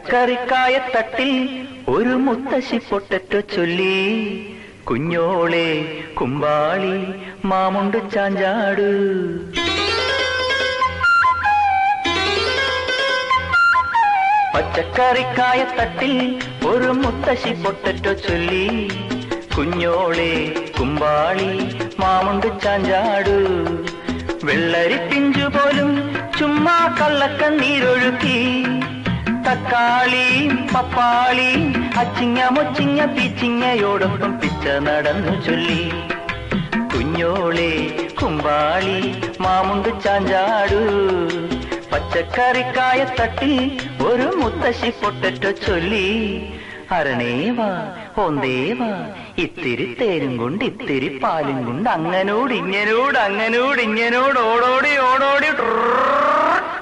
പച്ചക്കറിക്കായത്തട്ടിൽ ഒരു മുത്തശ്ശി പൊട്ടറ്റോ ചൊല്ലി കുഞ്ഞോളെ കുമ്പാളി മാമുണ്ട് ചാഞ്ചാട് പച്ചക്കറിക്കായത്തട്ടിൽ ഒരു മുത്തശ്ശി പൊട്ടറ്റോ ചൊല്ലി കുഞ്ഞോളെ കുമ്പാളി മാമുണ്ട് ചാഞ്ചാട് വെള്ളരി പിഞ്ചു പോലും ചുമ്മാ കള്ളക്കണ്ണീരൊഴുക്കി തക്കാളി പപ്പാളി അച്ചിങ്ങ മൊച്ചിങ്ങ പീച്ചിങ്ങയോടൊപ്പം പിച്ച നടന്നു ചൊല്ലി കുഞ്ഞോളെ കുമ്പാളി മാമുണ്ട് ചാഞ്ചാടു പച്ചക്കറിക്കായ തട്ടി ഒരു മുത്തശ്ശി പൊട്ടറ്റോ ചൊല്ലി അരണേവാ ഓന്തേവാ ഇത്തിരി തേരും കൊണ്ട് ഇത്തിരി പാലും കൊണ്ട് അങ്ങനോട് ഇങ്ങനോട് അങ്ങനോട് ഇങ്ങനോട് ഓടോടി ഓടോടി ട്രർ